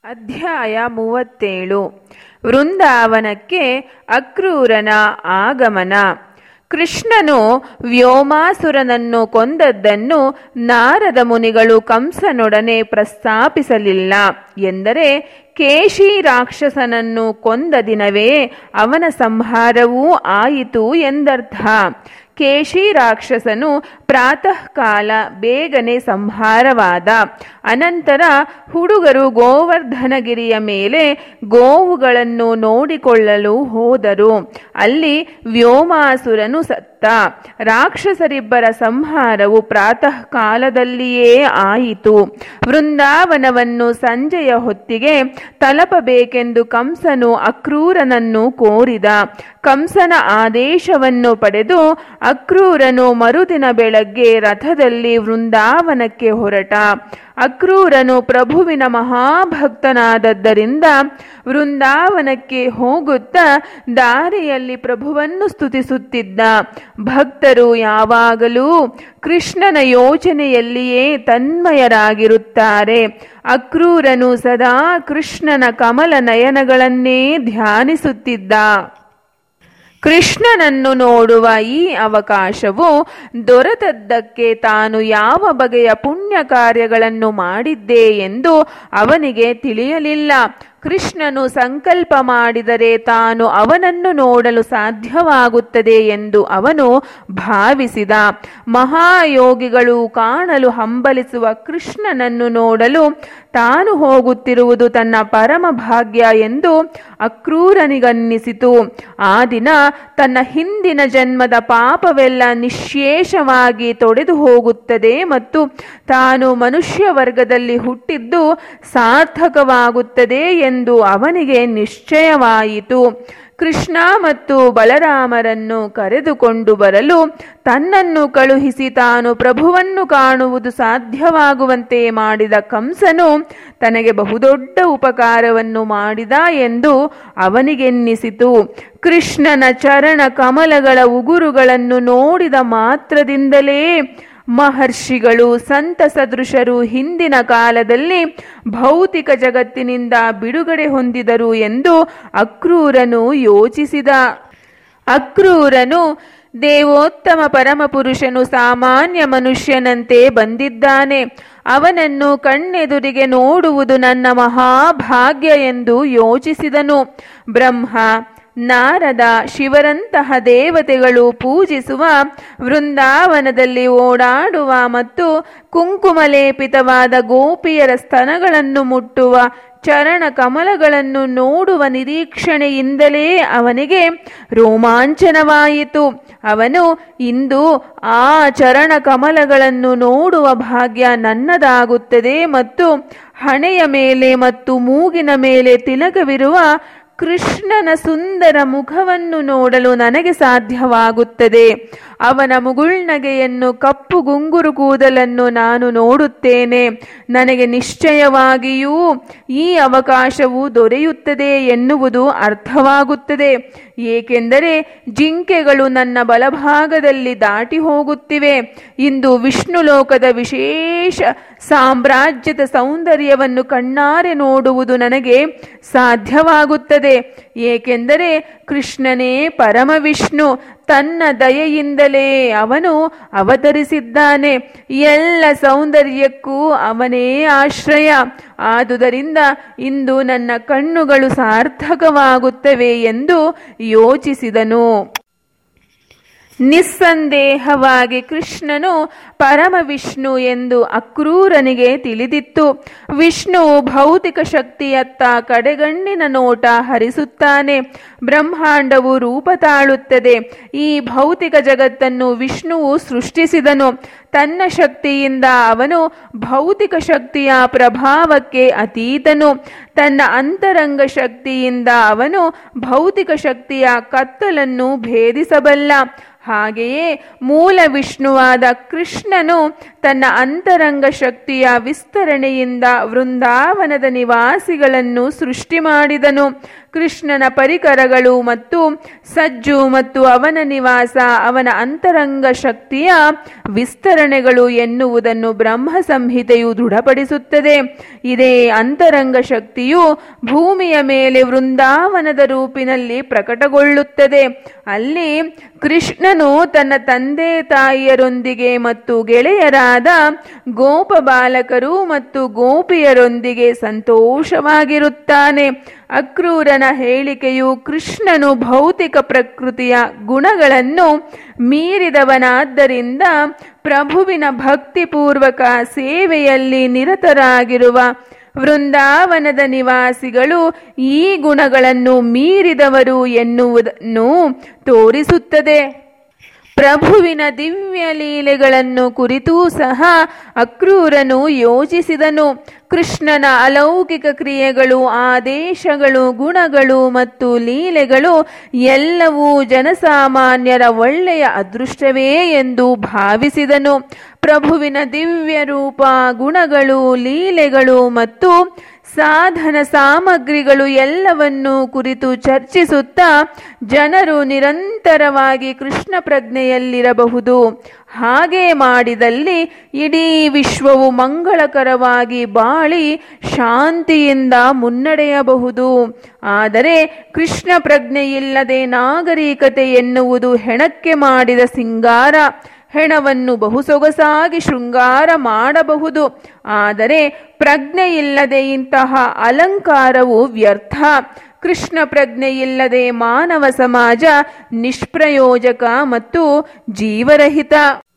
ಅಧ್ಯಾಯ ಮೂವತ್ತೇಳು ವೃಂದಾವನಕ್ಕೆ ಅಕ್ರೂರನ ಆಗಮನ ಕೃಷ್ಣನು ವ್ಯೋಮಾಸುರನನ್ನು ಕೊಂದದ್ದನ್ನು ನಾರದ ಮುನಿಗಳು ಕಂಸನೊಡನೆ ಪ್ರಸ್ತಾಪಿಸಲಿಲ್ಲ ಎಂದರೆ ಕೇಶಿ ರಾಕ್ಷಸನನ್ನು ಕೊಂದ ದಿನವೇ ಅವನ ಸಂಹಾರವೂ ಆಯಿತು ಎಂದರ್ಥ ಕೇಶಿ ರಾಕ್ಷಸನು ಪ್ರಾತಃ ಕಾಲ ಬೇಗನೆ ಸಂಹಾರವಾದ ಅನಂತರ ಹುಡುಗರು ಗೋವರ್ಧನಗಿರಿಯ ಮೇಲೆ ಗೋವುಗಳನ್ನು ನೋಡಿಕೊಳ್ಳಲು ಹೋದರು ಅಲ್ಲಿ ವ್ಯೋಮಾಸುರನು ಸತ್ತ ರಾಕ್ಷಸರಿಬ್ಬರ ಸಂಹಾರವು ಪ್ರಾತಃ ಕಾಲದಲ್ಲಿಯೇ ಆಯಿತು ವೃಂದಾವನವನ್ನು ಸಂಜೆಯ ಹೊತ್ತಿಗೆ ತಲಪಬೇಕೆಂದು ಕಂಸನು ಅಕ್ರೂರನನ್ನು ಕೋರಿದ ಕಂಸನ ಆದೇಶವನ್ನು ಪಡೆದು ಅಕ್ರೂರನು ಮರುದಿನ ಬೆಳಗ್ಗೆ ರಥದಲ್ಲಿ ವೃಂದಾವನಕ್ಕೆ ಹೊರಟ ಅಕ್ರೂರನು ಪ್ರಭುವಿನ ಮಹಾಭಕ್ತನಾದದ್ದರಿಂದ ವೃಂದಾವನಕ್ಕೆ ಹೋಗುತ್ತಾ ದಾರಿಯಲ್ಲಿ ಪ್ರಭುವನ್ನು ಸ್ತುತಿಸುತ್ತಿದ್ದ ಭಕ್ತರು ಯಾವಾಗಲೂ ಕೃಷ್ಣನ ಯೋಚನೆಯಲ್ಲಿಯೇ ತನ್ಮಯರಾಗಿರುತ್ತಾರೆ ಅಕ್ರೂರನು ಸದಾ ಕೃಷ್ಣನ ಕಮಲ ನಯನಗಳನ್ನೇ ಧ್ಯಾನಿಸುತ್ತಿದ್ದ ಕೃಷ್ಣನನ್ನು ನೋಡುವ ಈ ಅವಕಾಶವು ದೊರೆತದ್ದಕ್ಕೆ ತಾನು ಯಾವ ಬಗೆಯ ಪುಣ್ಯ ಕಾರ್ಯಗಳನ್ನು ಮಾಡಿದ್ದೆ ಎಂದು ಅವನಿಗೆ ತಿಳಿಯಲಿಲ್ಲ ಕೃಷ್ಣನು ಸಂಕಲ್ಪ ಮಾಡಿದರೆ ತಾನು ಅವನನ್ನು ನೋಡಲು ಸಾಧ್ಯವಾಗುತ್ತದೆ ಎಂದು ಅವನು ಭಾವಿಸಿದ ಮಹಾಯೋಗಿಗಳು ಕಾಣಲು ಹಂಬಲಿಸುವ ಕೃಷ್ಣನನ್ನು ನೋಡಲು ತಾನು ಹೋಗುತ್ತಿರುವುದು ತನ್ನ ಪರಮ ಭಾಗ್ಯ ಎಂದು ಅಕ್ರೂರನಿಗನ್ನಿಸಿತು ಆ ದಿನ ತನ್ನ ಹಿಂದಿನ ಜನ್ಮದ ಪಾಪವೆಲ್ಲ ನಿಶೇಷವಾಗಿ ತೊಡೆದು ಹೋಗುತ್ತದೆ ಮತ್ತು ತಾನು ಮನುಷ್ಯ ವರ್ಗದಲ್ಲಿ ಹುಟ್ಟಿದ್ದು ಸಾರ್ಥಕವಾಗುತ್ತದೆ ಎಂದು ಅವನಿಗೆ ನಿಶ್ಚಯವಾಯಿತು ಕೃಷ್ಣ ಮತ್ತು ಬಲರಾಮರನ್ನು ಕರೆದುಕೊಂಡು ಬರಲು ತನ್ನನ್ನು ಕಳುಹಿಸಿ ತಾನು ಪ್ರಭುವನ್ನು ಕಾಣುವುದು ಸಾಧ್ಯವಾಗುವಂತೆ ಮಾಡಿದ ಕಂಸನು ತನಗೆ ಬಹುದೊಡ್ಡ ಉಪಕಾರವನ್ನು ಮಾಡಿದ ಎಂದು ಅವನಿಗೆನ್ನಿಸಿತು ಕೃಷ್ಣನ ಚರಣ ಕಮಲಗಳ ಉಗುರುಗಳನ್ನು ನೋಡಿದ ಮಾತ್ರದಿಂದಲೇ ಮಹರ್ಷಿಗಳು ಸಂತ ಸದೃಶರು ಹಿಂದಿನ ಕಾಲದಲ್ಲಿ ಭೌತಿಕ ಜಗತ್ತಿನಿಂದ ಬಿಡುಗಡೆ ಹೊಂದಿದರು ಎಂದು ಅಕ್ರೂರನು ಯೋಚಿಸಿದ ಅಕ್ರೂರನು ದೇವೋತ್ತಮ ಪರಮಪುರುಷನು ಸಾಮಾನ್ಯ ಮನುಷ್ಯನಂತೆ ಬಂದಿದ್ದಾನೆ ಅವನನ್ನು ಕಣ್ಣೆದುರಿಗೆ ನೋಡುವುದು ನನ್ನ ಮಹಾಭಾಗ್ಯ ಎಂದು ಯೋಚಿಸಿದನು ಬ್ರಹ್ಮ ನಾರದ ಶಿವರಂತಹ ದೇವತೆಗಳು ಪೂಜಿಸುವ ವೃಂದಾವನದಲ್ಲಿ ಓಡಾಡುವ ಮತ್ತು ಕುಂಕುಮಲೇಪಿತವಾದ ಗೋಪಿಯರ ಸ್ತನಗಳನ್ನು ಮುಟ್ಟುವ ಚರಣ ಕಮಲಗಳನ್ನು ನೋಡುವ ನಿರೀಕ್ಷಣೆಯಿಂದಲೇ ಅವನಿಗೆ ರೋಮಾಂಚನವಾಯಿತು ಅವನು ಇಂದು ಆ ಚರಣ ಕಮಲಗಳನ್ನು ನೋಡುವ ಭಾಗ್ಯ ನನ್ನದಾಗುತ್ತದೆ ಮತ್ತು ಹಣೆಯ ಮೇಲೆ ಮತ್ತು ಮೂಗಿನ ಮೇಲೆ ತಿಲಕವಿರುವ ಕೃಷ್ಣನ ಸುಂದರ ಮುಖವನ್ನು ನೋಡಲು ನನಗೆ ಸಾಧ್ಯವಾಗುತ್ತದೆ ಅವನ ಮುಗುಳ್ನಗೆಯನ್ನು ಕಪ್ಪು ಗುಂಗುರು ಕೂದಲನ್ನು ನಾನು ನೋಡುತ್ತೇನೆ ನನಗೆ ನಿಶ್ಚಯವಾಗಿಯೂ ಈ ಅವಕಾಶವು ದೊರೆಯುತ್ತದೆ ಎನ್ನುವುದು ಅರ್ಥವಾಗುತ್ತದೆ ಏಕೆಂದರೆ ಜಿಂಕೆಗಳು ನನ್ನ ಬಲಭಾಗದಲ್ಲಿ ದಾಟಿ ಹೋಗುತ್ತಿವೆ ಇಂದು ವಿಷ್ಣು ಲೋಕದ ವಿಶೇಷ ಸಾಮ್ರಾಜ್ಯದ ಸೌಂದರ್ಯವನ್ನು ಕಣ್ಣಾರೆ ನೋಡುವುದು ನನಗೆ ಸಾಧ್ಯವಾಗುತ್ತದೆ ಏಕೆಂದರೆ ಕೃಷ್ಣನೇ ಪರಮವಿಷ್ಣು ತನ್ನ ದಯೆಯಿಂದಲೇ ಅವನು ಅವತರಿಸಿದ್ದಾನೆ ಎಲ್ಲ ಸೌಂದರ್ಯಕ್ಕೂ ಅವನೇ ಆಶ್ರಯ ಆದುದರಿಂದ ಇಂದು ನನ್ನ ಕಣ್ಣುಗಳು ಸಾರ್ಥಕವಾಗುತ್ತವೆ ಎಂದು ಯೋಚಿಸಿದನು ನಿಸ್ಸಂದೇಹವಾಗಿ ಕೃಷ್ಣನು ಪರಮವಿಷ್ಣು ಎಂದು ಅಕ್ರೂರನಿಗೆ ತಿಳಿದಿತ್ತು ವಿಷ್ಣು ಭೌತಿಕ ಶಕ್ತಿಯತ್ತ ಕಡೆಗಣ್ಣಿನ ನೋಟ ಹರಿಸುತ್ತಾನೆ ಬ್ರಹ್ಮಾಂಡವು ರೂಪ ತಾಳುತ್ತದೆ ಈ ಭೌತಿಕ ಜಗತ್ತನ್ನು ವಿಷ್ಣುವು ಸೃಷ್ಟಿಸಿದನು ತನ್ನ ಶಕ್ತಿಯಿಂದ ಅವನು ಭೌತಿಕ ಶಕ್ತಿಯ ಪ್ರಭಾವಕ್ಕೆ ಅತೀತನು ತನ್ನ ಅಂತರಂಗ ಶಕ್ತಿಯಿಂದ ಅವನು ಭೌತಿಕ ಶಕ್ತಿಯ ಕತ್ತಲನ್ನು ಭೇದಿಸಬಲ್ಲ ಹಾಗೆಯೇ ಮೂಲ ವಿಷ್ಣುವಾದ ಕೃಷ್ಣನು ತನ್ನ ಅಂತರಂಗ ಶಕ್ತಿಯ ವಿಸ್ತರಣೆಯಿಂದ ವೃಂದಾವನದ ನಿವಾಸಿಗಳನ್ನು ಸೃಷ್ಟಿ ಮಾಡಿದನು ಕೃಷ್ಣನ ಪರಿಕರಗಳು ಮತ್ತು ಸಜ್ಜು ಮತ್ತು ಅವನ ನಿವಾಸ ಅವನ ಅಂತರಂಗ ಶಕ್ತಿಯ ವಿಸ್ತರಣೆಗಳು ಎನ್ನುವುದನ್ನು ಬ್ರಹ್ಮ ಸಂಹಿತೆಯು ದೃಢಪಡಿಸುತ್ತದೆ ಇದೇ ಅಂತರಂಗ ಶಕ್ತಿಯು ಭೂಮಿಯ ಮೇಲೆ ವೃಂದಾವನದ ರೂಪಿನಲ್ಲಿ ಪ್ರಕಟಗೊಳ್ಳುತ್ತದೆ ಅಲ್ಲಿ ಕೃಷ್ಣನು ತನ್ನ ತಂದೆ ತಾಯಿಯರೊಂದಿಗೆ ಮತ್ತು ಗೆಳೆಯರಾದ ಗೋಪ ಬಾಲಕರು ಮತ್ತು ಗೋಪಿಯರೊಂದಿಗೆ ಸಂತೋಷವಾಗಿರುತ್ತಾನೆ ಅಕ್ರೂರನ ಹೇಳಿಕೆಯು ಕೃಷ್ಣನು ಭೌತಿಕ ಪ್ರಕೃತಿಯ ಗುಣಗಳನ್ನು ಮೀರಿದವನಾದ್ದರಿಂದ ಪ್ರಭುವಿನ ಭಕ್ತಿಪೂರ್ವಕ ಸೇವೆಯಲ್ಲಿ ನಿರತರಾಗಿರುವ ವೃಂದಾವನದ ನಿವಾಸಿಗಳು ಈ ಗುಣಗಳನ್ನು ಮೀರಿದವರು ಎನ್ನುವುದನ್ನು ತೋರಿಸುತ್ತದೆ ಪ್ರಭುವಿನ ದಿವ್ಯ ಲೀಲೆಗಳನ್ನು ಕುರಿತೂ ಸಹ ಅಕ್ರೂರನು ಯೋಚಿಸಿದನು ಕೃಷ್ಣನ ಅಲೌಕಿಕ ಕ್ರಿಯೆಗಳು ಆದೇಶಗಳು ಗುಣಗಳು ಮತ್ತು ಲೀಲೆಗಳು ಎಲ್ಲವೂ ಜನಸಾಮಾನ್ಯರ ಒಳ್ಳೆಯ ಅದೃಷ್ಟವೇ ಎಂದು ಭಾವಿಸಿದನು ಪ್ರಭುವಿನ ದಿವ್ಯ ರೂಪ ಗುಣಗಳು ಲೀಲೆಗಳು ಮತ್ತು ಸಾಧನ ಸಾಮಗ್ರಿಗಳು ಎಲ್ಲವನ್ನೂ ಕುರಿತು ಚರ್ಚಿಸುತ್ತಾ ಜನರು ನಿರಂತರವಾಗಿ ಕೃಷ್ಣ ಪ್ರಜ್ಞೆಯಲ್ಲಿರಬಹುದು ಹಾಗೆ ಮಾಡಿದಲ್ಲಿ ಇಡೀ ವಿಶ್ವವು ಮಂಗಳಕರವಾಗಿ ಬಾಳಿ ಶಾಂತಿಯಿಂದ ಮುನ್ನಡೆಯಬಹುದು ಆದರೆ ಕೃಷ್ಣ ಪ್ರಜ್ಞೆಯಿಲ್ಲದೆ ನಾಗರಿಕತೆ ಎನ್ನುವುದು ಹೆಣಕ್ಕೆ ಮಾಡಿದ ಸಿಂಗಾರ ಹೆಣವನ್ನು ಬಹು ಸೊಗಸಾಗಿ ಶೃಂಗಾರ ಮಾಡಬಹುದು ಆದರೆ ಪ್ರಜ್ಞೆಯಿಲ್ಲದೆ ಇಂತಹ ಅಲಂಕಾರವು ವ್ಯರ್ಥ ಕೃಷ್ಣ ಪ್ರಜ್ಞೆಯಿಲ್ಲದೆ ಮಾನವ ಸಮಾಜ ನಿಷ್ಪ್ರಯೋಜಕ ಮತ್ತು ಜೀವರಹಿತ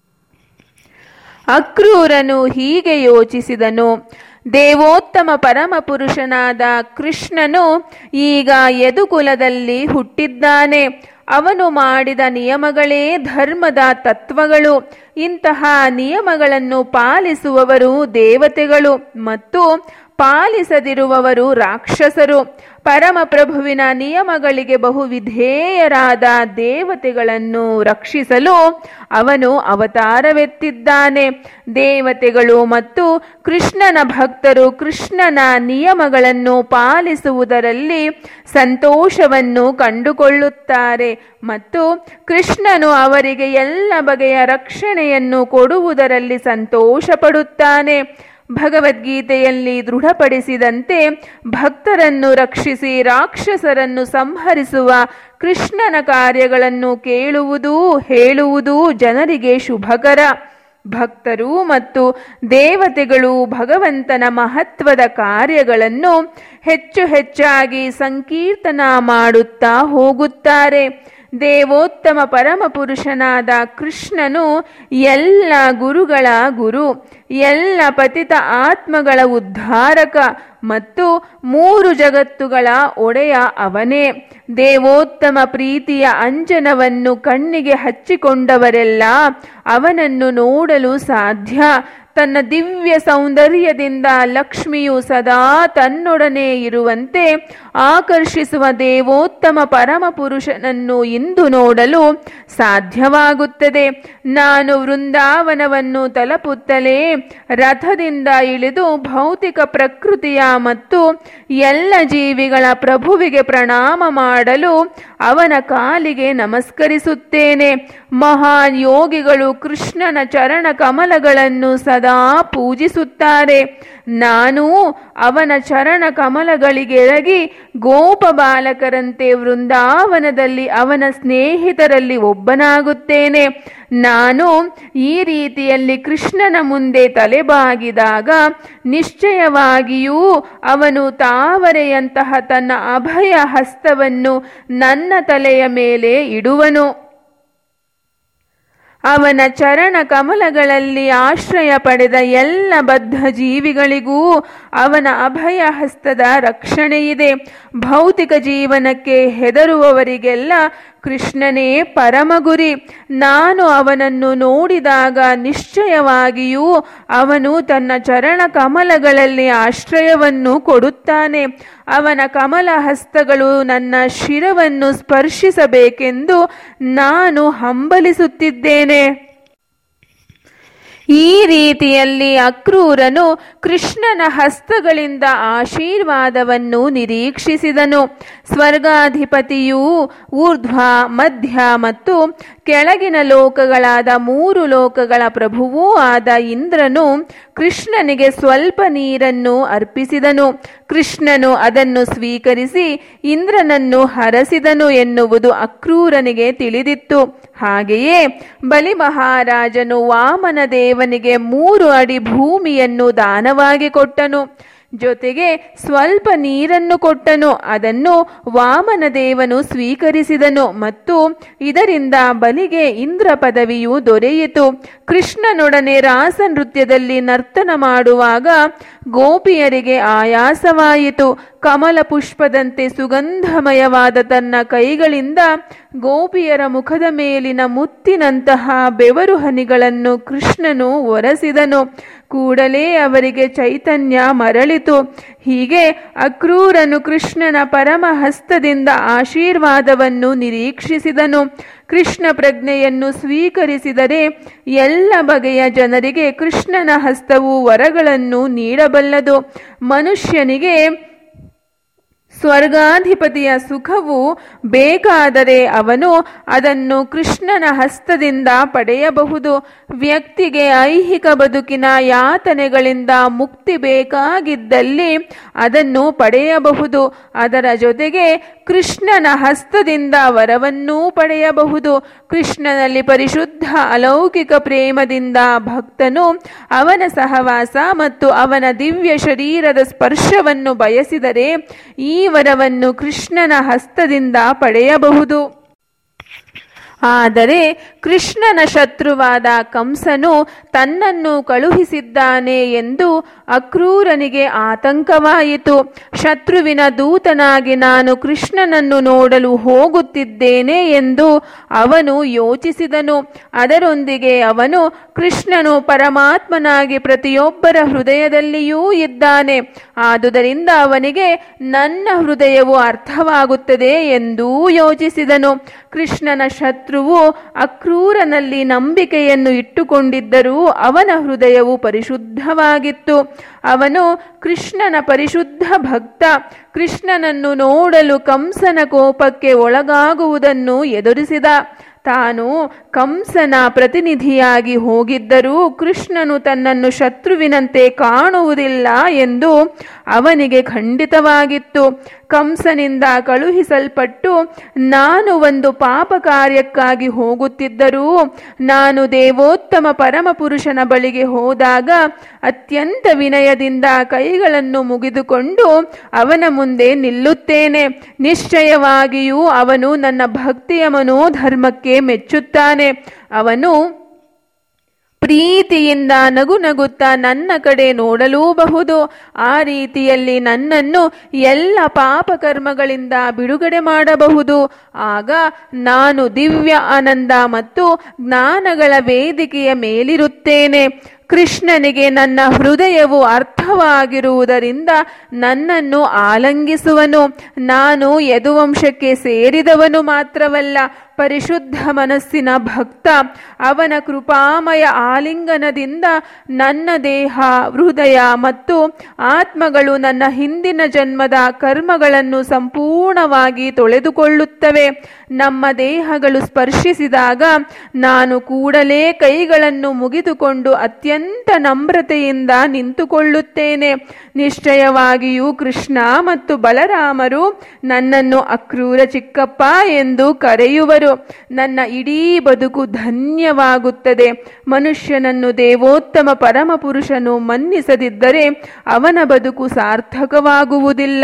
ಅಕ್ರೂರನು ಹೀಗೆ ಯೋಚಿಸಿದನು ದೇವೋತ್ತಮ ಪರಮಪುರುಷನಾದ ಕೃಷ್ಣನು ಈಗ ಯದುಕುಲದಲ್ಲಿ ಹುಟ್ಟಿದ್ದಾನೆ ಅವನು ಮಾಡಿದ ನಿಯಮಗಳೇ ಧರ್ಮದ ತತ್ವಗಳು ಇಂತಹ ನಿಯಮಗಳನ್ನು ಪಾಲಿಸುವವರು ದೇವತೆಗಳು ಮತ್ತು ಪಾಲಿಸದಿರುವವರು ರಾಕ್ಷಸರು ಪರಮಪ್ರಭುವಿನ ನಿಯಮಗಳಿಗೆ ಬಹು ವಿಧೇಯರಾದ ದೇವತೆಗಳನ್ನು ರಕ್ಷಿಸಲು ಅವನು ಅವತಾರವೆತ್ತಿದ್ದಾನೆ ದೇವತೆಗಳು ಮತ್ತು ಕೃಷ್ಣನ ಭಕ್ತರು ಕೃಷ್ಣನ ನಿಯಮಗಳನ್ನು ಪಾಲಿಸುವುದರಲ್ಲಿ ಸಂತೋಷವನ್ನು ಕಂಡುಕೊಳ್ಳುತ್ತಾರೆ ಮತ್ತು ಕೃಷ್ಣನು ಅವರಿಗೆ ಎಲ್ಲ ಬಗೆಯ ರಕ್ಷಣೆಯನ್ನು ಕೊಡುವುದರಲ್ಲಿ ಸಂತೋಷ ಪಡುತ್ತಾನೆ ಭಗವದ್ಗೀತೆಯಲ್ಲಿ ದೃಢಪಡಿಸಿದಂತೆ ಭಕ್ತರನ್ನು ರಕ್ಷಿಸಿ ರಾಕ್ಷಸರನ್ನು ಸಂಹರಿಸುವ ಕೃಷ್ಣನ ಕಾರ್ಯಗಳನ್ನು ಕೇಳುವುದೂ ಹೇಳುವುದೂ ಜನರಿಗೆ ಶುಭಕರ ಭಕ್ತರು ಮತ್ತು ದೇವತೆಗಳು ಭಗವಂತನ ಮಹತ್ವದ ಕಾರ್ಯಗಳನ್ನು ಹೆಚ್ಚು ಹೆಚ್ಚಾಗಿ ಸಂಕೀರ್ತನ ಮಾಡುತ್ತಾ ಹೋಗುತ್ತಾರೆ ದೇವೋತ್ತಮ ಪರಮಪುರುಷನಾದ ಕೃಷ್ಣನು ಎಲ್ಲ ಗುರುಗಳ ಗುರು ಎಲ್ಲ ಪತಿತ ಆತ್ಮಗಳ ಉದ್ಧಾರಕ ಮತ್ತು ಮೂರು ಜಗತ್ತುಗಳ ಒಡೆಯ ಅವನೇ ದೇವೋತ್ತಮ ಪ್ರೀತಿಯ ಅಂಜನವನ್ನು ಕಣ್ಣಿಗೆ ಹಚ್ಚಿಕೊಂಡವರೆಲ್ಲ ಅವನನ್ನು ನೋಡಲು ಸಾಧ್ಯ ತನ್ನ ದಿವ್ಯ ಸೌಂದರ್ಯದಿಂದ ಲಕ್ಷ್ಮಿಯು ಸದಾ ತನ್ನೊಡನೆ ಇರುವಂತೆ ಆಕರ್ಷಿಸುವ ದೇವೋತ್ತಮ ಪರಮಪುರುಷನನ್ನು ಇಂದು ನೋಡಲು ಸಾಧ್ಯವಾಗುತ್ತದೆ ನಾನು ವೃಂದಾವನವನ್ನು ತಲುಪುತ್ತಲೇ ರಥದಿಂದ ಇಳಿದು ಭೌತಿಕ ಪ್ರಕೃತಿಯ ಮತ್ತು ಎಲ್ಲ ಜೀವಿಗಳ ಪ್ರಭುವಿಗೆ ಪ್ರಣಾಮ ಮಾಡಲು ಅವನ ಕಾಲಿಗೆ ನಮಸ್ಕರಿಸುತ್ತೇನೆ ಮಹಾನ್ ಯೋಗಿಗಳು ಕೃಷ್ಣನ ಚರಣ ಕಮಲಗಳನ್ನು ಸದಾ ಪೂಜಿಸುತ್ತಾರೆ ನಾನು ಅವನ ಚರಣ ಕಮಲಗಳಿಗೆರಗಿ ಗೋಪ ಬಾಲಕರಂತೆ ವೃಂದಾವನದಲ್ಲಿ ಅವನ ಸ್ನೇಹಿತರಲ್ಲಿ ಒಬ್ಬನಾಗುತ್ತೇನೆ ನಾನು ಈ ರೀತಿಯಲ್ಲಿ ಕೃಷ್ಣನ ಮುಂದೆ ತಲೆಬಾಗಿದಾಗ ನಿಶ್ಚಯವಾಗಿಯೂ ಅವನು ತಾವರೆಯಂತಹ ತನ್ನ ಅಭಯ ಹಸ್ತವನ್ನು ನನ್ನ ತಲೆಯ ಮೇಲೆ ಇಡುವನು ಅವನ ಚರಣ ಕಮಲಗಳಲ್ಲಿ ಆಶ್ರಯ ಪಡೆದ ಎಲ್ಲ ಬದ್ಧ ಜೀವಿಗಳಿಗೂ ಅವನ ಅಭಯ ಹಸ್ತದ ರಕ್ಷಣೆಯಿದೆ ಭೌತಿಕ ಜೀವನಕ್ಕೆ ಹೆದರುವವರಿಗೆಲ್ಲ ಕೃಷ್ಣನೇ ಪರಮಗುರಿ ನಾನು ಅವನನ್ನು ನೋಡಿದಾಗ ನಿಶ್ಚಯವಾಗಿಯೂ ಅವನು ತನ್ನ ಚರಣ ಕಮಲಗಳಲ್ಲಿ ಆಶ್ರಯವನ್ನು ಕೊಡುತ್ತಾನೆ ಅವನ ಕಮಲ ಹಸ್ತಗಳು ನನ್ನ ಶಿರವನ್ನು ಸ್ಪರ್ಶಿಸಬೇಕೆಂದು ನಾನು ಹಂಬಲಿಸುತ್ತಿದ್ದೇನೆ ಈ ರೀತಿಯಲ್ಲಿ ಅಕ್ರೂರನು ಕೃಷ್ಣನ ಹಸ್ತಗಳಿಂದ ಆಶೀರ್ವಾದವನ್ನು ನಿರೀಕ್ಷಿಸಿದನು ಸ್ವರ್ಗಾಧಿಪತಿಯೂ ಊರ್ಧ್ವ ಮಧ್ಯ ಮತ್ತು ಕೆಳಗಿನ ಲೋಕಗಳಾದ ಮೂರು ಲೋಕಗಳ ಪ್ರಭುವೂ ಆದ ಇಂದ್ರನು ಕೃಷ್ಣನಿಗೆ ಸ್ವಲ್ಪ ನೀರನ್ನು ಅರ್ಪಿಸಿದನು ಕೃಷ್ಣನು ಅದನ್ನು ಸ್ವೀಕರಿಸಿ ಇಂದ್ರನನ್ನು ಹರಸಿದನು ಎನ್ನುವುದು ಅಕ್ರೂರನಿಗೆ ತಿಳಿದಿತ್ತು ಹಾಗೆಯೇ ಬಲಿ ಮಹಾರಾಜನು ವಾಮನ ದೇವನಿಗೆ ಮೂರು ಅಡಿ ಭೂಮಿಯನ್ನು ದಾನವಾಗಿ ಕೊಟ್ಟನು ಜೊತೆಗೆ ಸ್ವಲ್ಪ ನೀರನ್ನು ಕೊಟ್ಟನು ಅದನ್ನು ವಾಮನ ದೇವನು ಸ್ವೀಕರಿಸಿದನು ಮತ್ತು ಇದರಿಂದ ಬಲಿಗೆ ಇಂದ್ರ ಪದವಿಯು ದೊರೆಯಿತು ಕೃಷ್ಣನೊಡನೆ ರಾಸ ನೃತ್ಯದಲ್ಲಿ ನರ್ತನ ಮಾಡುವಾಗ ಗೋಪಿಯರಿಗೆ ಆಯಾಸವಾಯಿತು ಕಮಲ ಪುಷ್ಪದಂತೆ ಸುಗಂಧಮಯವಾದ ತನ್ನ ಕೈಗಳಿಂದ ಗೋಪಿಯರ ಮುಖದ ಮೇಲಿನ ಮುತ್ತಿನಂತಹ ಬೆವರು ಹನಿಗಳನ್ನು ಕೃಷ್ಣನು ಒರೆಸಿದನು ಕೂಡಲೇ ಅವರಿಗೆ ಚೈತನ್ಯ ಮರಳಿತು ಹೀಗೆ ಅಕ್ರೂರನು ಕೃಷ್ಣನ ಪರಮ ಹಸ್ತದಿಂದ ಆಶೀರ್ವಾದವನ್ನು ನಿರೀಕ್ಷಿಸಿದನು ಕೃಷ್ಣ ಪ್ರಜ್ಞೆಯನ್ನು ಸ್ವೀಕರಿಸಿದರೆ ಎಲ್ಲ ಬಗೆಯ ಜನರಿಗೆ ಕೃಷ್ಣನ ಹಸ್ತವು ವರಗಳನ್ನು ನೀಡಬಲ್ಲದು ಮನುಷ್ಯನಿಗೆ ಸ್ವರ್ಗಾಧಿಪತಿಯ ಸುಖವು ಬೇಕಾದರೆ ಅವನು ಅದನ್ನು ಕೃಷ್ಣನ ಹಸ್ತದಿಂದ ಪಡೆಯಬಹುದು ವ್ಯಕ್ತಿಗೆ ಐಹಿಕ ಬದುಕಿನ ಯಾತನೆಗಳಿಂದ ಮುಕ್ತಿ ಬೇಕಾಗಿದ್ದಲ್ಲಿ ಅದನ್ನು ಪಡೆಯಬಹುದು ಅದರ ಜೊತೆಗೆ ಕೃಷ್ಣನ ಹಸ್ತದಿಂದ ವರವನ್ನೂ ಪಡೆಯಬಹುದು ಕೃಷ್ಣನಲ್ಲಿ ಪರಿಶುದ್ಧ ಅಲೌಕಿಕ ಪ್ರೇಮದಿಂದ ಭಕ್ತನು ಅವನ ಸಹವಾಸ ಮತ್ತು ಅವನ ದಿವ್ಯ ಶರೀರದ ಸ್ಪರ್ಶವನ್ನು ಬಯಸಿದರೆ ಈ ವರವನ್ನು ಕೃಷ್ಣನ ಹಸ್ತದಿಂದ ಪಡೆಯಬಹುದು ಆದರೆ ಕೃಷ್ಣನ ಶತ್ರುವಾದ ಕಂಸನು ತನ್ನನ್ನು ಕಳುಹಿಸಿದ್ದಾನೆ ಎಂದು ಅಕ್ರೂರನಿಗೆ ಆತಂಕವಾಯಿತು ಶತ್ರುವಿನ ದೂತನಾಗಿ ನಾನು ಕೃಷ್ಣನನ್ನು ನೋಡಲು ಹೋಗುತ್ತಿದ್ದೇನೆ ಎಂದು ಅವನು ಯೋಚಿಸಿದನು ಅದರೊಂದಿಗೆ ಅವನು ಕೃಷ್ಣನು ಪರಮಾತ್ಮನಾಗಿ ಪ್ರತಿಯೊಬ್ಬರ ಹೃದಯದಲ್ಲಿಯೂ ಇದ್ದಾನೆ ಆದುದರಿಂದ ಅವನಿಗೆ ನನ್ನ ಹೃದಯವು ಅರ್ಥವಾಗುತ್ತದೆ ಎಂದೂ ಯೋಚಿಸಿದನು ಕೃಷ್ಣನ ಶತ್ರುವು ಅಕ್ರೂರನಲ್ಲಿ ನಂಬಿಕೆಯನ್ನು ಇಟ್ಟುಕೊಂಡಿದ್ದರೂ ಅವನ ಹೃದಯವು ಪರಿಶುದ್ಧವಾಗಿತ್ತು ಅವನು ಕೃಷ್ಣನ ಪರಿಶುದ್ಧ ಭಕ್ತ ಕೃಷ್ಣನನ್ನು ನೋಡಲು ಕಂಸನ ಕೋಪಕ್ಕೆ ಒಳಗಾಗುವುದನ್ನು ಎದುರಿಸಿದ ತಾನು ಕಂಸನ ಪ್ರತಿನಿಧಿಯಾಗಿ ಹೋಗಿದ್ದರೂ ಕೃಷ್ಣನು ತನ್ನನ್ನು ಶತ್ರುವಿನಂತೆ ಕಾಣುವುದಿಲ್ಲ ಎಂದು ಅವನಿಗೆ ಖಂಡಿತವಾಗಿತ್ತು ಕಂಸನಿಂದ ಕಳುಹಿಸಲ್ಪಟ್ಟು ನಾನು ಒಂದು ಪಾಪ ಕಾರ್ಯಕ್ಕಾಗಿ ಹೋಗುತ್ತಿದ್ದರೂ ನಾನು ದೇವೋತ್ತಮ ಪರಮಪುರುಷನ ಬಳಿಗೆ ಹೋದಾಗ ಅತ್ಯಂತ ವಿನಯದಿಂದ ಕೈಗಳನ್ನು ಮುಗಿದುಕೊಂಡು ಅವನ ಮುಂದೆ ನಿಲ್ಲುತ್ತೇನೆ ನಿಶ್ಚಯವಾಗಿಯೂ ಅವನು ನನ್ನ ಭಕ್ತಿಯ ಮನೋಧರ್ಮಕ್ಕೆ ಮೆಚ್ಚುತ್ತಾನೆ ಅವನು ಪ್ರೀತಿಯಿಂದ ನಗು ನಗುತ್ತಾ ನನ್ನ ಕಡೆ ನೋಡಲೂಬಹುದು ಆ ರೀತಿಯಲ್ಲಿ ನನ್ನನ್ನು ಎಲ್ಲ ಪಾಪಕರ್ಮಗಳಿಂದ ಬಿಡುಗಡೆ ಮಾಡಬಹುದು ಆಗ ನಾನು ದಿವ್ಯ ಆನಂದ ಮತ್ತು ಜ್ಞಾನಗಳ ವೇದಿಕೆಯ ಮೇಲಿರುತ್ತೇನೆ ಕೃಷ್ಣನಿಗೆ ನನ್ನ ಹೃದಯವು ಅರ್ಥವಾಗಿರುವುದರಿಂದ ನನ್ನನ್ನು ಆಲಂಗಿಸುವನು ನಾನು ಯದುವಂಶಕ್ಕೆ ಸೇರಿದವನು ಮಾತ್ರವಲ್ಲ ಪರಿಶುದ್ಧ ಮನಸ್ಸಿನ ಭಕ್ತ ಅವನ ಕೃಪಾಮಯ ಆಲಿಂಗನದಿಂದ ನನ್ನ ದೇಹ ಹೃದಯ ಮತ್ತು ಆತ್ಮಗಳು ನನ್ನ ಹಿಂದಿನ ಜನ್ಮದ ಕರ್ಮಗಳನ್ನು ಸಂಪೂರ್ಣವಾಗಿ ತೊಳೆದುಕೊಳ್ಳುತ್ತವೆ ನಮ್ಮ ದೇಹಗಳು ಸ್ಪರ್ಶಿಸಿದಾಗ ನಾನು ಕೂಡಲೇ ಕೈಗಳನ್ನು ಮುಗಿದುಕೊಂಡು ಅತ್ಯಂತ ನಮ್ರತೆಯಿಂದ ನಿಂತುಕೊಳ್ಳುತ್ತೇನೆ ನಿಶ್ಚಯವಾಗಿಯೂ ಕೃಷ್ಣ ಮತ್ತು ಬಲರಾಮರು ನನ್ನನ್ನು ಅಕ್ರೂರ ಚಿಕ್ಕಪ್ಪ ಎಂದು ಕರೆಯುವರು ನನ್ನ ಇಡೀ ಬದುಕು ಧನ್ಯವಾಗುತ್ತದೆ ಮನುಷ್ಯನನ್ನು ದೇವೋತ್ತಮ ಪರಮಪುರುಷನು ಮನ್ನಿಸದಿದ್ದರೆ ಅವನ ಬದುಕು ಸಾರ್ಥಕವಾಗುವುದಿಲ್ಲ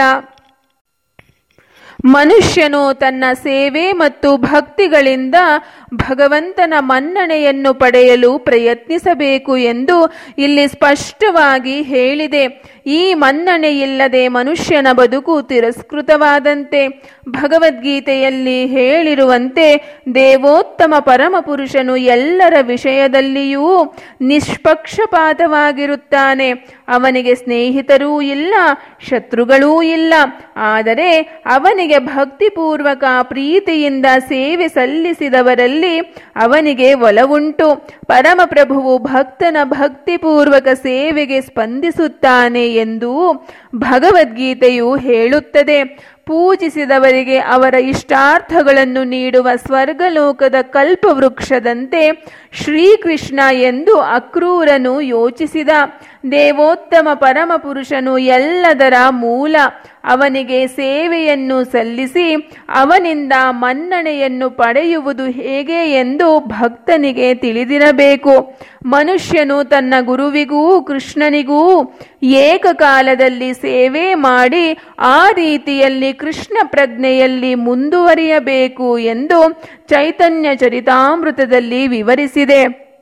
ಮನುಷ್ಯನು ತನ್ನ ಸೇವೆ ಮತ್ತು ಭಕ್ತಿಗಳಿಂದ ಭಗವಂತನ ಮನ್ನಣೆಯನ್ನು ಪಡೆಯಲು ಪ್ರಯತ್ನಿಸಬೇಕು ಎಂದು ಇಲ್ಲಿ ಸ್ಪಷ್ಟವಾಗಿ ಹೇಳಿದೆ ಈ ಮನ್ನಣೆಯಿಲ್ಲದೆ ಮನುಷ್ಯನ ಬದುಕು ತಿರಸ್ಕೃತವಾದಂತೆ ಭಗವದ್ಗೀತೆಯಲ್ಲಿ ಹೇಳಿರುವಂತೆ ದೇವೋತ್ತಮ ಪರಮಪುರುಷನು ಎಲ್ಲರ ವಿಷಯದಲ್ಲಿಯೂ ನಿಷ್ಪಕ್ಷಪಾತವಾಗಿರುತ್ತಾನೆ ಅವನಿಗೆ ಸ್ನೇಹಿತರೂ ಇಲ್ಲ ಶತ್ರುಗಳೂ ಇಲ್ಲ ಆದರೆ ಅವನಿಗೆ ಭಕ್ತಿಪೂರ್ವಕ ಪ್ರೀತಿಯಿಂದ ಸೇವೆ ಸಲ್ಲಿಸಿದವರಲ್ಲಿ ಅವನಿಗೆ ಒಲವುಂಟು ಪರಮಪ್ರಭುವು ಭಕ್ತನ ಭಕ್ತಿಪೂರ್ವಕ ಸೇವೆಗೆ ಸ್ಪಂದಿಸುತ್ತಾನೆ ಎಂದು ಭಗವದ್ಗೀತೆಯು ಹೇಳುತ್ತದೆ ಪೂಜಿಸಿದವರಿಗೆ ಅವರ ಇಷ್ಟಾರ್ಥಗಳನ್ನು ನೀಡುವ ಸ್ವರ್ಗಲೋಕದ ಕಲ್ಪವೃಕ್ಷದಂತೆ ಶ್ರೀಕೃಷ್ಣ ಎಂದು ಅಕ್ರೂರನು ಯೋಚಿಸಿದ ದೇವೋತ್ತಮ ಪರಮಪುರುಷನು ಎಲ್ಲದರ ಮೂಲ ಅವನಿಗೆ ಸೇವೆಯನ್ನು ಸಲ್ಲಿಸಿ ಅವನಿಂದ ಮನ್ನಣೆಯನ್ನು ಪಡೆಯುವುದು ಹೇಗೆ ಎಂದು ಭಕ್ತನಿಗೆ ತಿಳಿದಿರಬೇಕು ಮನುಷ್ಯನು ತನ್ನ ಗುರುವಿಗೂ ಕೃಷ್ಣನಿಗೂ ಏಕಕಾಲದಲ್ಲಿ ಸೇವೆ ಮಾಡಿ ಆ ರೀತಿಯಲ್ಲಿ ಕೃಷ್ಣ ಪ್ರಜ್ಞೆಯಲ್ಲಿ ಮುಂದುವರಿಯಬೇಕು ಎಂದು ಚೈತನ್ಯ ಚರಿತಾಮೃತದಲ್ಲಿ ವಿವರಿಸಿದೆ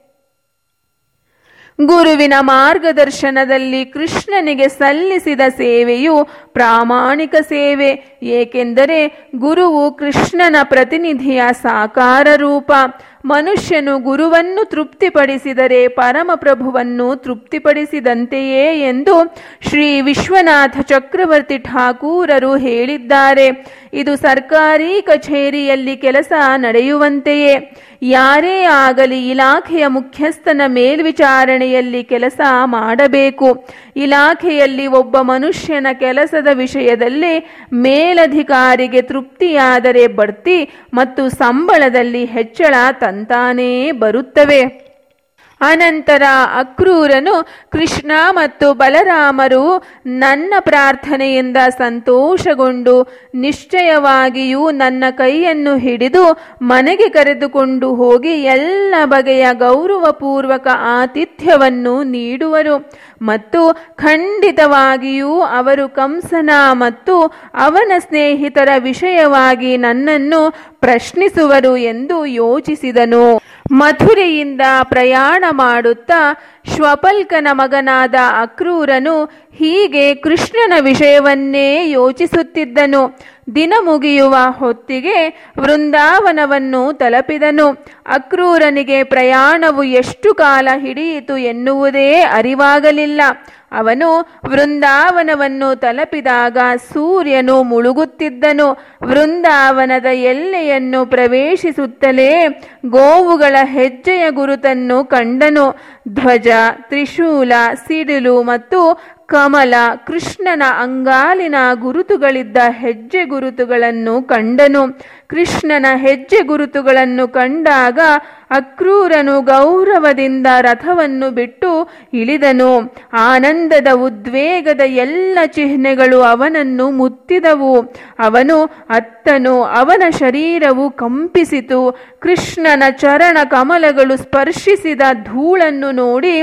ಗುರುವಿನ ಮಾರ್ಗದರ್ಶನದಲ್ಲಿ ಕೃಷ್ಣನಿಗೆ ಸಲ್ಲಿಸಿದ ಸೇವೆಯು ಪ್ರಾಮಾಣಿಕ ಸೇವೆ ಏಕೆಂದರೆ ಗುರುವು ಕೃಷ್ಣನ ಪ್ರತಿನಿಧಿಯ ಸಾಕಾರ ರೂಪ ಮನುಷ್ಯನು ಗುರುವನ್ನು ತೃಪ್ತಿಪಡಿಸಿದರೆ ಪರಮಪ್ರಭುವನ್ನು ತೃಪ್ತಿಪಡಿಸಿದಂತೆಯೇ ಎಂದು ಶ್ರೀ ವಿಶ್ವನಾಥ ಚಕ್ರವರ್ತಿ ಠಾಕೂರರು ಹೇಳಿದ್ದಾರೆ ಇದು ಸರ್ಕಾರಿ ಕಚೇರಿಯಲ್ಲಿ ಕೆಲಸ ನಡೆಯುವಂತೆಯೇ ಯಾರೇ ಆಗಲಿ ಇಲಾಖೆಯ ಮುಖ್ಯಸ್ಥನ ಮೇಲ್ವಿಚಾರಣೆಯಲ್ಲಿ ಕೆಲಸ ಮಾಡಬೇಕು ಇಲಾಖೆಯಲ್ಲಿ ಒಬ್ಬ ಮನುಷ್ಯನ ಕೆಲಸದ ವಿಷಯದಲ್ಲಿ ಮೇಲಧಿಕಾರಿಗೆ ತೃಪ್ತಿಯಾದರೆ ಬಡ್ತಿ ಮತ್ತು ಸಂಬಳದಲ್ಲಿ ಹೆಚ್ಚಳ ತಂತಾನೇ ಬರುತ್ತವೆ ಅನಂತರ ಅಕ್ರೂರನು ಕೃಷ್ಣ ಮತ್ತು ಬಲರಾಮರು ನನ್ನ ಪ್ರಾರ್ಥನೆಯಿಂದ ಸಂತೋಷಗೊಂಡು ನಿಶ್ಚಯವಾಗಿಯೂ ನನ್ನ ಕೈಯನ್ನು ಹಿಡಿದು ಮನೆಗೆ ಕರೆದುಕೊಂಡು ಹೋಗಿ ಎಲ್ಲ ಬಗೆಯ ಗೌರವಪೂರ್ವಕ ಆತಿಥ್ಯವನ್ನು ನೀಡುವರು ಮತ್ತು ಖಂಡಿತವಾಗಿಯೂ ಅವರು ಕಂಸನ ಮತ್ತು ಅವನ ಸ್ನೇಹಿತರ ವಿಷಯವಾಗಿ ನನ್ನನ್ನು ಪ್ರಶ್ನಿಸುವರು ಎಂದು ಯೋಚಿಸಿದನು ಮಥುರೆಯಿಂದ ಪ್ರಯಾಣ ಮಾಡುತ್ತಾ ಶ್ವಪಲ್ಕನ ಮಗನಾದ ಅಕ್ರೂರನು ಹೀಗೆ ಕೃಷ್ಣನ ವಿಷಯವನ್ನೇ ಯೋಚಿಸುತ್ತಿದ್ದನು ದಿನ ಮುಗಿಯುವ ಹೊತ್ತಿಗೆ ವೃಂದಾವನವನ್ನು ತಲುಪಿದನು ಅಕ್ರೂರನಿಗೆ ಪ್ರಯಾಣವು ಎಷ್ಟು ಕಾಲ ಹಿಡಿಯಿತು ಎನ್ನುವುದೇ ಅರಿವಾಗಲಿಲ್ಲ ಅವನು ವೃಂದಾವನವನ್ನು ತಲುಪಿದಾಗ ಸೂರ್ಯನು ಮುಳುಗುತ್ತಿದ್ದನು ವೃಂದಾವನದ ಎಲ್ಲೆಯನ್ನು ಪ್ರವೇಶಿಸುತ್ತಲೇ ಗೋವುಗಳ ಹೆಜ್ಜೆಯ ಗುರುತನ್ನು ಕಂಡನು ಧ್ವಜ ತ್ರಿಶೂಲ ಸಿಡಿಲು ಮತ್ತು ಕಮಲ ಕೃಷ್ಣನ ಅಂಗಾಲಿನ ಗುರುತುಗಳಿದ್ದ ಹೆಜ್ಜೆ ಗುರುತುಗಳನ್ನು ಕಂಡನು ಕೃಷ್ಣನ ಹೆಜ್ಜೆ ಗುರುತುಗಳನ್ನು ಕಂಡಾಗ ಅಕ್ರೂರನು ಗೌರವದಿಂದ ರಥವನ್ನು ಬಿಟ್ಟು ಇಳಿದನು ಆನಂದದ ಉದ್ವೇಗದ ಎಲ್ಲ ಚಿಹ್ನೆಗಳು ಅವನನ್ನು ಮುತ್ತಿದವು ಅವನು ಅತ್ತನು ಅವನ ಶರೀರವು ಕಂಪಿಸಿತು ಕೃಷ್ಣನ ಚರಣ ಕಮಲಗಳು ಸ್ಪರ್ಶಿಸಿದ ಧೂಳನ್ನು ನೋಡಿ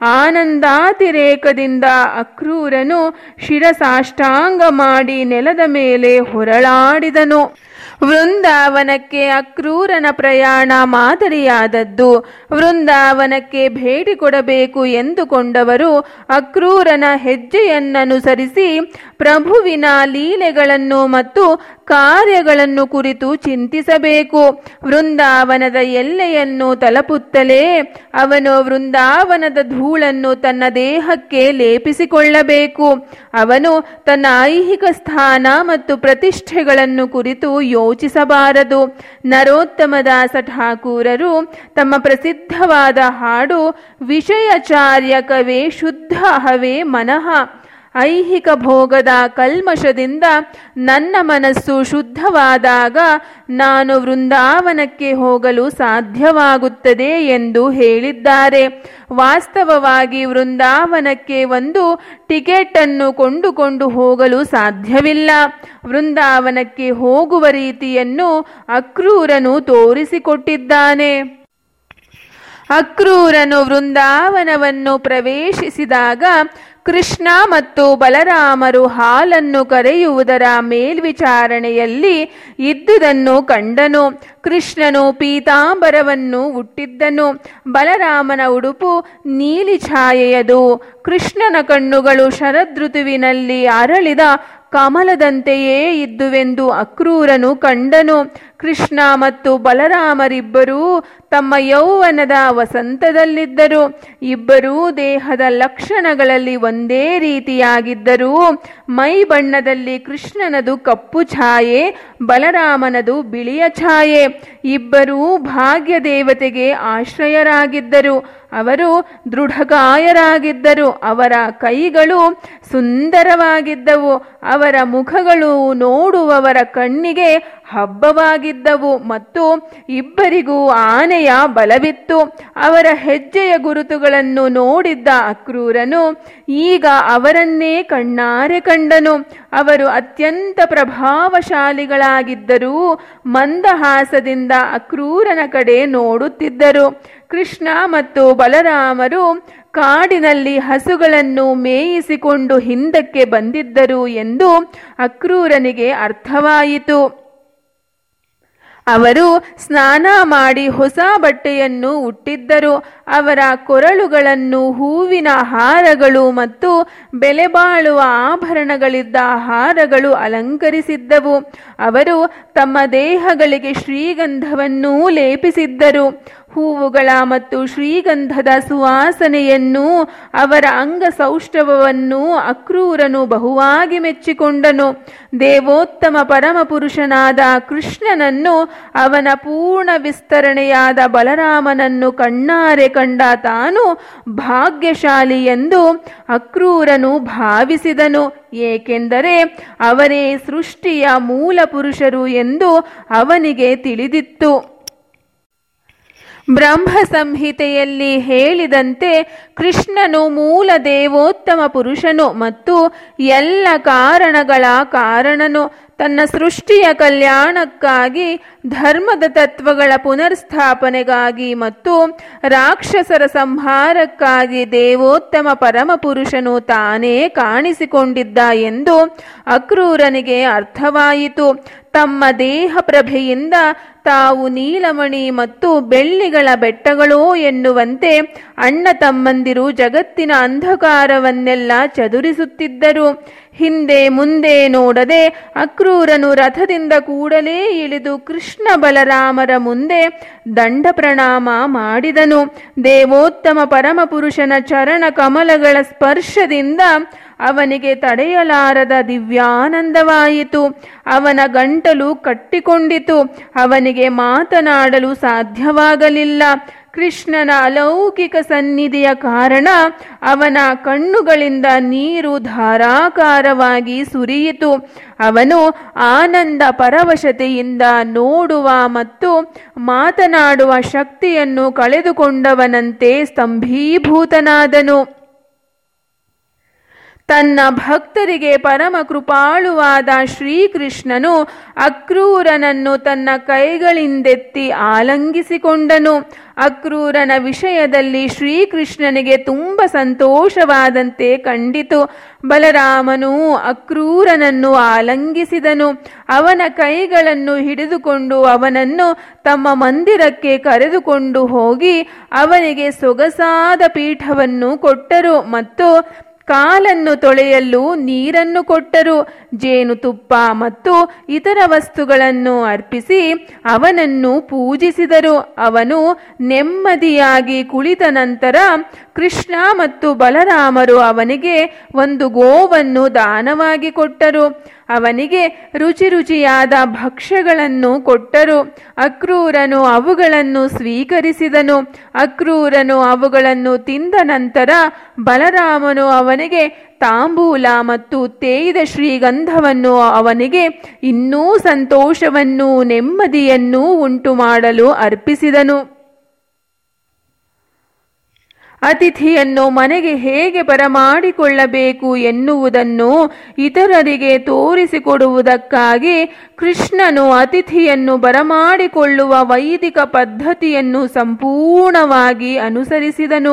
ಆನಂದಾತಿರೇಕದಿಂದ ಅಕ್ರೂರನು ಶಿರಸಾಷ್ಟಾಂಗ ಮಾಡಿ ನೆಲದ ಮೇಲೆ ಹೊರಳಾಡಿದನು ವೃಂದಾವನಕ್ಕೆ ಅಕ್ರೂರನ ಪ್ರಯಾಣ ಮಾದರಿಯಾದದ್ದು ವೃಂದಾವನಕ್ಕೆ ಭೇಟಿ ಕೊಡಬೇಕು ಎಂದುಕೊಂಡವರು ಅಕ್ರೂರನ ಹೆಜ್ಜೆಯನ್ನನುಸರಿಸಿ ಪ್ರಭುವಿನ ಲೀಲೆಗಳನ್ನು ಮತ್ತು ಕಾರ್ಯಗಳನ್ನು ಕುರಿತು ಚಿಂತಿಸಬೇಕು ವೃಂದಾವನದ ಎಲ್ಲೆಯನ್ನು ತಲುಪುತ್ತಲೇ ಅವನು ವೃಂದಾವನದ ಧೂಳನ್ನು ತನ್ನ ದೇಹಕ್ಕೆ ಲೇಪಿಸಿಕೊಳ್ಳಬೇಕು ಅವನು ತನ್ನ ಐಹಿಕ ಸ್ಥಾನ ಮತ್ತು ಪ್ರತಿಷ್ಠೆಗಳನ್ನು ಕುರಿತು ಯೋಚಿಸಬಾರದು ನರೋತ್ತಮದಾಸ ಠಾಕೂರರು ತಮ್ಮ ಪ್ರಸಿದ್ಧವಾದ ಹಾಡು ವಿಷಯಚಾರ್ಯ ಕವೇ ಶುದ್ಧ ಹವೇ ಮನಃ ಐಹಿಕ ಭೋಗದ ಕಲ್ಮಶದಿಂದ ನನ್ನ ಮನಸ್ಸು ಶುದ್ಧವಾದಾಗ ನಾನು ವೃಂದಾವನಕ್ಕೆ ಹೋಗಲು ಸಾಧ್ಯವಾಗುತ್ತದೆ ಎಂದು ಹೇಳಿದ್ದಾರೆ ವಾಸ್ತವವಾಗಿ ವೃಂದಾವನಕ್ಕೆ ಒಂದು ಟಿಕೆಟ್ ಅನ್ನು ಕೊಂಡುಕೊಂಡು ಹೋಗಲು ಸಾಧ್ಯವಿಲ್ಲ ವೃಂದಾವನಕ್ಕೆ ಹೋಗುವ ರೀತಿಯನ್ನು ಅಕ್ರೂರನು ತೋರಿಸಿಕೊಟ್ಟಿದ್ದಾನೆ ಅಕ್ರೂರನು ವೃಂದಾವನವನ್ನು ಪ್ರವೇಶಿಸಿದಾಗ ಕೃಷ್ಣ ಮತ್ತು ಬಲರಾಮರು ಹಾಲನ್ನು ಕರೆಯುವುದರ ಮೇಲ್ವಿಚಾರಣೆಯಲ್ಲಿ ಇದ್ದುದನ್ನು ಕಂಡನು ಕೃಷ್ಣನು ಪೀತಾಂಬರವನ್ನು ಹುಟ್ಟಿದ್ದನು ಬಲರಾಮನ ಉಡುಪು ನೀಲಿ ಛಾಯೆಯದು ಕೃಷ್ಣನ ಕಣ್ಣುಗಳು ಶರದೃತುವಿನಲ್ಲಿ ಅರಳಿದ ಕಮಲದಂತೆಯೇ ಇದ್ದುವೆಂದು ಅಕ್ರೂರನು ಕಂಡನು ಕೃಷ್ಣ ಮತ್ತು ಬಲರಾಮರಿಬ್ಬರೂ ತಮ್ಮ ಯೌವನದ ವಸಂತದಲ್ಲಿದ್ದರು ಇಬ್ಬರೂ ದೇಹದ ಲಕ್ಷಣಗಳಲ್ಲಿ ಒಂದೇ ರೀತಿಯಾಗಿದ್ದರೂ ಮೈ ಬಣ್ಣದಲ್ಲಿ ಕೃಷ್ಣನದು ಕಪ್ಪು ಛಾಯೆ ಬಲರಾಮನದು ಬಿಳಿಯ ಛಾಯೆ ಇಬ್ಬರೂ ಭಾಗ್ಯ ದೇವತೆಗೆ ಆಶ್ರಯರಾಗಿದ್ದರು ಅವರು ದೃಢಕಾಯರಾಗಿದ್ದರು ಅವರ ಕೈಗಳು ಸುಂದರವಾಗಿದ್ದವು ಅವರ ಮುಖಗಳು ನೋಡುವವರ ಕಣ್ಣಿಗೆ ಹಬ್ಬವಾಗಿದ್ದವು ಮತ್ತು ಇಬ್ಬರಿಗೂ ಆನೆಯ ಬಲವಿತ್ತು ಅವರ ಹೆಜ್ಜೆಯ ಗುರುತುಗಳನ್ನು ನೋಡಿದ್ದ ಅಕ್ರೂರನು ಈಗ ಅವರನ್ನೇ ಕಣ್ಣಾರೆ ಕಂಡನು ಅವರು ಅತ್ಯಂತ ಪ್ರಭಾವಶಾಲಿಗಳಾಗಿದ್ದರೂ ಮಂದಹಾಸದಿಂದ ಅಕ್ರೂರನ ಕಡೆ ನೋಡುತ್ತಿದ್ದರು ಕೃಷ್ಣ ಮತ್ತು ಬಲರಾಮರು ಕಾಡಿನಲ್ಲಿ ಹಸುಗಳನ್ನು ಮೇಯಿಸಿಕೊಂಡು ಹಿಂದಕ್ಕೆ ಬಂದಿದ್ದರು ಎಂದು ಅಕ್ರೂರನಿಗೆ ಅರ್ಥವಾಯಿತು ಅವರು ಸ್ನಾನ ಮಾಡಿ ಹೊಸ ಬಟ್ಟೆಯನ್ನು ಉಟ್ಟಿದ್ದರು ಅವರ ಕೊರಳುಗಳನ್ನು ಹೂವಿನ ಹಾರಗಳು ಮತ್ತು ಬೆಲೆ ಬಾಳುವ ಆಭರಣಗಳಿದ್ದ ಹಾರಗಳು ಅಲಂಕರಿಸಿದ್ದವು ಅವರು ತಮ್ಮ ದೇಹಗಳಿಗೆ ಶ್ರೀಗಂಧವನ್ನೂ ಲೇಪಿಸಿದ್ದರು ಹೂವುಗಳ ಮತ್ತು ಶ್ರೀಗಂಧದ ಸುವಾಸನೆಯನ್ನು ಅವರ ಅಂಗ ಸೌಷ್ಠವವನ್ನು ಅಕ್ರೂರನು ಬಹುವಾಗಿ ಮೆಚ್ಚಿಕೊಂಡನು ದೇವೋತ್ತಮ ಪರಮಪುರುಷನಾದ ಕೃಷ್ಣನನ್ನು ಅವನ ಪೂರ್ಣ ವಿಸ್ತರಣೆಯಾದ ಬಲರಾಮನನ್ನು ಕಣ್ಣಾರೆ ಕಂಡ ತಾನು ಭಾಗ್ಯಶಾಲಿ ಎಂದು ಅಕ್ರೂರನು ಭಾವಿಸಿದನು ಏಕೆಂದರೆ ಅವರೇ ಸೃಷ್ಟಿಯ ಮೂಲ ಪುರುಷರು ಎಂದು ಅವನಿಗೆ ತಿಳಿದಿತ್ತು ಬ್ರಹ್ಮ ಸಂಹಿತೆಯಲ್ಲಿ ಹೇಳಿದಂತೆ ಕೃಷ್ಣನು ಮೂಲ ದೇವೋತ್ತಮ ಪುರುಷನು ಮತ್ತು ಎಲ್ಲ ಕಾರಣಗಳ ಕಾರಣನು ತನ್ನ ಸೃಷ್ಟಿಯ ಕಲ್ಯಾಣಕ್ಕಾಗಿ ಧರ್ಮದ ತತ್ವಗಳ ಪುನರ್ಸ್ಥಾಪನೆಗಾಗಿ ಮತ್ತು ರಾಕ್ಷಸರ ಸಂಹಾರಕ್ಕಾಗಿ ದೇವೋತ್ತಮ ಪರಮಪುರುಷನು ತಾನೇ ಕಾಣಿಸಿಕೊಂಡಿದ್ದ ಎಂದು ಅಕ್ರೂರನಿಗೆ ಅರ್ಥವಾಯಿತು ತಮ್ಮ ದೇಹ ಪ್ರಭೆಯಿಂದ ತಾವು ನೀಲಮಣಿ ಮತ್ತು ಬೆಳ್ಳಿಗಳ ಬೆಟ್ಟಗಳೋ ಎನ್ನುವಂತೆ ಅಣ್ಣ ತಮ್ಮಂದಿರು ಜಗತ್ತಿನ ಅಂಧಕಾರವನ್ನೆಲ್ಲ ಚದುರಿಸುತ್ತಿದ್ದರು ಹಿಂದೆ ಮುಂದೆ ನೋಡದೆ ಅಕ್ರೂರನು ರಥದಿಂದ ಕೂಡಲೇ ಇಳಿದು ಕೃಷ್ಣ ಬಲರಾಮರ ಮುಂದೆ ದಂಡ ಪ್ರಣಾಮ ಮಾಡಿದನು ದೇವೋತ್ತಮ ಪರಮಪುರುಷನ ಚರಣ ಕಮಲಗಳ ಸ್ಪರ್ಶದಿಂದ ಅವನಿಗೆ ತಡೆಯಲಾರದ ದಿವ್ಯಾನಂದವಾಯಿತು ಅವನ ಗಂಟಲು ಕಟ್ಟಿಕೊಂಡಿತು ಅವನಿಗೆ ಮಾತನಾಡಲು ಸಾಧ್ಯವಾಗಲಿಲ್ಲ ಕೃಷ್ಣನ ಅಲೌಕಿಕ ಸನ್ನಿಧಿಯ ಕಾರಣ ಅವನ ಕಣ್ಣುಗಳಿಂದ ನೀರು ಧಾರಾಕಾರವಾಗಿ ಸುರಿಯಿತು ಅವನು ಆನಂದ ಪರವಶತೆಯಿಂದ ನೋಡುವ ಮತ್ತು ಮಾತನಾಡುವ ಶಕ್ತಿಯನ್ನು ಕಳೆದುಕೊಂಡವನಂತೆ ಸ್ತಂಭೀಭೂತನಾದನು ತನ್ನ ಭಕ್ತರಿಗೆ ಪರಮ ಕೃಪಾಳುವಾದ ಶ್ರೀಕೃಷ್ಣನು ಅಕ್ರೂರನನ್ನು ತನ್ನ ಕೈಗಳಿಂದೆತ್ತಿ ಆಲಂಗಿಸಿಕೊಂಡನು ಅಕ್ರೂರನ ವಿಷಯದಲ್ಲಿ ಶ್ರೀಕೃಷ್ಣನಿಗೆ ತುಂಬ ಸಂತೋಷವಾದಂತೆ ಕಂಡಿತು ಬಲರಾಮನು ಅಕ್ರೂರನನ್ನು ಆಲಂಗಿಸಿದನು ಅವನ ಕೈಗಳನ್ನು ಹಿಡಿದುಕೊಂಡು ಅವನನ್ನು ತಮ್ಮ ಮಂದಿರಕ್ಕೆ ಕರೆದುಕೊಂಡು ಹೋಗಿ ಅವನಿಗೆ ಸೊಗಸಾದ ಪೀಠವನ್ನು ಕೊಟ್ಟರು ಮತ್ತು ಕಾಲನ್ನು ತೊಳೆಯಲು ನೀರನ್ನು ಕೊಟ್ಟರು ಜೇನುತುಪ್ಪ ಮತ್ತು ಇತರ ವಸ್ತುಗಳನ್ನು ಅರ್ಪಿಸಿ ಅವನನ್ನು ಪೂಜಿಸಿದರು ಅವನು ನೆಮ್ಮದಿಯಾಗಿ ಕುಳಿತ ನಂತರ ಕೃಷ್ಣ ಮತ್ತು ಬಲರಾಮರು ಅವನಿಗೆ ಒಂದು ಗೋವನ್ನು ದಾನವಾಗಿ ಕೊಟ್ಟರು ಅವನಿಗೆ ರುಚಿ ರುಚಿಯಾದ ಭಕ್ಷ್ಯಗಳನ್ನು ಕೊಟ್ಟರು ಅಕ್ರೂರನು ಅವುಗಳನ್ನು ಸ್ವೀಕರಿಸಿದನು ಅಕ್ರೂರನು ಅವುಗಳನ್ನು ತಿಂದ ನಂತರ ಬಲರಾಮನು ಅವನಿಗೆ ತಾಂಬೂಲ ಮತ್ತು ತೇಯ್ದ ಶ್ರೀಗಂಧವನ್ನು ಅವನಿಗೆ ಇನ್ನೂ ಸಂತೋಷವನ್ನು ನೆಮ್ಮದಿಯನ್ನೂ ಉಂಟು ಮಾಡಲು ಅರ್ಪಿಸಿದನು ಅತಿಥಿಯನ್ನು ಮನೆಗೆ ಹೇಗೆ ಬರಮಾಡಿಕೊಳ್ಳಬೇಕು ಎನ್ನುವುದನ್ನು ಇತರರಿಗೆ ತೋರಿಸಿಕೊಡುವುದಕ್ಕಾಗಿ ಕೃಷ್ಣನು ಅತಿಥಿಯನ್ನು ಬರಮಾಡಿಕೊಳ್ಳುವ ವೈದಿಕ ಪದ್ಧತಿಯನ್ನು ಸಂಪೂರ್ಣವಾಗಿ ಅನುಸರಿಸಿದನು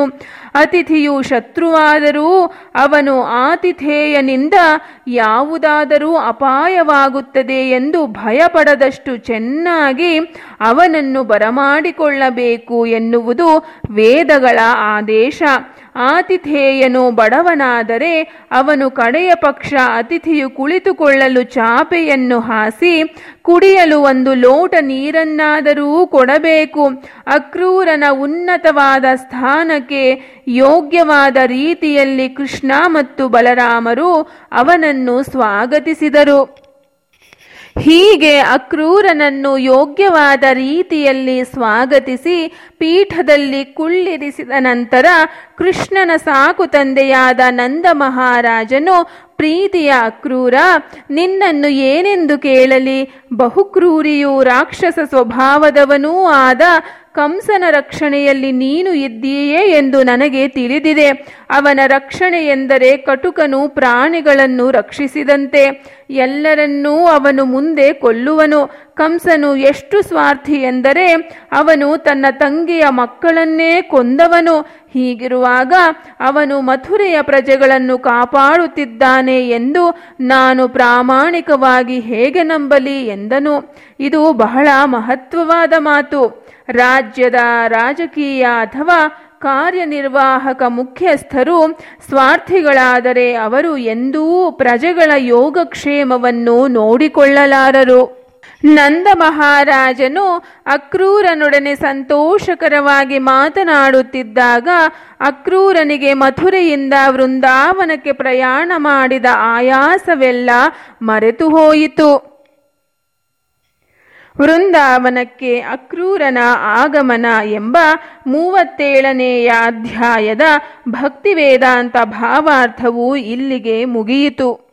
ಅತಿಥಿಯು ಶತ್ರುವಾದರೂ ಅವನು ಆತಿಥೇಯನಿಂದ ಯಾವುದಾದರೂ ಅಪಾಯವಾಗುತ್ತದೆ ಎಂದು ಭಯಪಡದಷ್ಟು ಚೆನ್ನಾಗಿ ಅವನನ್ನು ಬರಮಾಡಿಕೊಳ್ಳಬೇಕು ಎನ್ನುವುದು ವೇದಗಳ ಆದೇಶ ಆತಿಥೇಯನು ಬಡವನಾದರೆ ಅವನು ಕಡೆಯ ಪಕ್ಷ ಅತಿಥಿಯು ಕುಳಿತುಕೊಳ್ಳಲು ಚಾಪೆಯನ್ನು ಹಾಸಿ ಕುಡಿಯಲು ಒಂದು ಲೋಟ ನೀರನ್ನಾದರೂ ಕೊಡಬೇಕು ಅಕ್ರೂರನ ಉನ್ನತವಾದ ಸ್ಥಾನಕ್ಕೆ ಯೋಗ್ಯವಾದ ರೀತಿಯಲ್ಲಿ ಕೃಷ್ಣ ಮತ್ತು ಬಲರಾಮರು ಅವನನ್ನು ಸ್ವಾಗತಿಸಿದರು ಹೀಗೆ ಅಕ್ರೂರನನ್ನು ಯೋಗ್ಯವಾದ ರೀತಿಯಲ್ಲಿ ಸ್ವಾಗತಿಸಿ ಪೀಠದಲ್ಲಿ ಕುಳ್ಳಿರಿಸಿದ ನಂತರ ಕೃಷ್ಣನ ಸಾಕು ತಂದೆಯಾದ ನಂದ ಮಹಾರಾಜನು ಪ್ರೀತಿಯ ಅಕ್ರೂರ ನಿನ್ನನ್ನು ಏನೆಂದು ಕೇಳಲಿ ಬಹುಕ್ರೂರಿಯೂ ರಾಕ್ಷಸ ಸ್ವಭಾವದವನೂ ಆದ ಕಂಸನ ರಕ್ಷಣೆಯಲ್ಲಿ ನೀನು ಇದ್ದೀಯೇ ಎಂದು ನನಗೆ ತಿಳಿದಿದೆ ಅವನ ರಕ್ಷಣೆ ಎಂದರೆ ಕಟುಕನು ಪ್ರಾಣಿಗಳನ್ನು ರಕ್ಷಿಸಿದಂತೆ ಎಲ್ಲರನ್ನೂ ಅವನು ಮುಂದೆ ಕೊಲ್ಲುವನು ಕಂಸನು ಎಷ್ಟು ಸ್ವಾರ್ಥಿ ಎಂದರೆ ಅವನು ತನ್ನ ತಂಗಿಯ ಮಕ್ಕಳನ್ನೇ ಕೊಂದವನು ಹೀಗಿರುವಾಗ ಅವನು ಮಥುರೆಯ ಪ್ರಜೆಗಳನ್ನು ಕಾಪಾಡುತ್ತಿದ್ದಾನೆ ಎಂದು ನಾನು ಪ್ರಾಮಾಣಿಕವಾಗಿ ಹೇಗೆ ನಂಬಲಿ ಎಂದನು ಇದು ಬಹಳ ಮಹತ್ವವಾದ ಮಾತು ರಾಜ್ಯದ ರಾಜಕೀಯ ಅಥವಾ ಕಾರ್ಯನಿರ್ವಾಹಕ ಮುಖ್ಯಸ್ಥರು ಸ್ವಾರ್ಥಿಗಳಾದರೆ ಅವರು ಎಂದೂ ಪ್ರಜೆಗಳ ಯೋಗಕ್ಷೇಮವನ್ನು ನೋಡಿಕೊಳ್ಳಲಾರರು ನಂದ ಮಹಾರಾಜನು ಅಕ್ರೂರನೊಡನೆ ಸಂತೋಷಕರವಾಗಿ ಮಾತನಾಡುತ್ತಿದ್ದಾಗ ಅಕ್ರೂರನಿಗೆ ಮಥುರೆಯಿಂದ ವೃಂದಾವನಕ್ಕೆ ಪ್ರಯಾಣ ಮಾಡಿದ ಆಯಾಸವೆಲ್ಲ ಮರೆತು ಹೋಯಿತು ವೃಂದಾವನಕ್ಕೆ ಅಕ್ರೂರನ ಆಗಮನ ಎಂಬ ಮೂವತ್ತೇಳನೆಯ ಅಧ್ಯಾಯದ ಭಕ್ತಿವೇದಾಂತ ಭಾವಾರ್ಥವು ಇಲ್ಲಿಗೆ ಮುಗಿಯಿತು